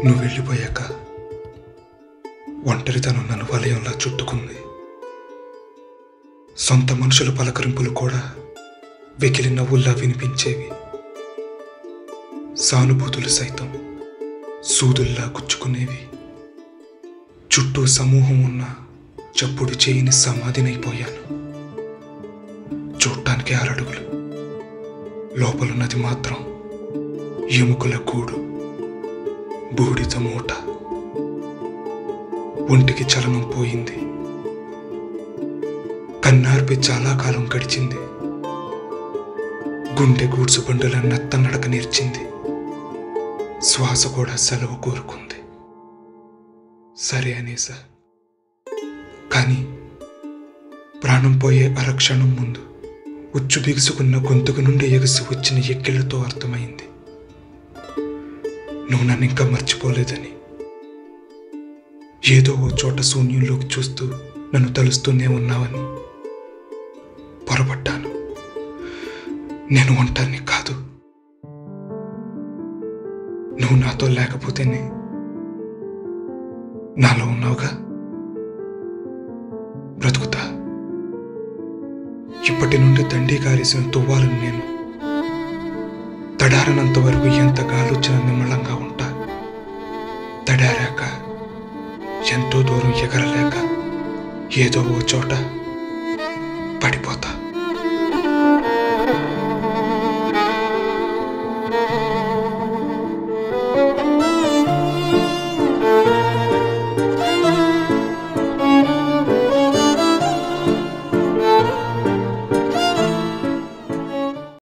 నువ్వు వెళ్ళిపోయాక ఒంటరితనం నన్ను వలయంలా చుట్టుకుంది సొంత మనుషుల పలకరింపులు కూడా వెకిలి నవ్వుల్లా వినిపించేవి సానుభూతులు సైతం సూదుల్లా గుచ్చుకునేవి చుట్టూ సమూహం ఉన్న చప్పుడు చేయని సమాధినైపోయాను చూడటానికి ఆరడుగులు లోపలున్నది మాత్రం ఎముకల గూడు బూడిద మూట ఒంటికి చలనం పోయింది కన్నార్పి చాలా కాలం గడిచింది గుండె గూడ్సు బండుల నత్త నడక నేర్చింది శ్వాస కూడా సెలవు కోరుకుంది సరే అనేసా కానీ ప్రాణం పోయే అరక్షణం ముందు ఉచ్చు బిగుసుకున్న గొంతుకు నుండి ఎగసి వచ్చిన ఎక్కిళ్లతో అర్థమైంది నువ్వు నన్ను ఇంకా మర్చిపోలేదని ఏదో ఓ చోట శూన్యంలోకి చూస్తూ నన్ను తలుస్తూనే ఉన్నావని పొరపడ్డాను నేను ఒంటరిని కాదు నువ్వు నాతో లేకపోతేనే నాలో ఉన్నావుగా బ్రతుకుతా ఇప్పటి నుండి దండి కారేసిన తువ్వాలను నేను తడారనంత వరకు ఎంత గాలొచ్చిన నిమ్మళంగా ఉంటా తడారాక ఎంతో దూరం ఎగరలేక ఏదో ఓ చోట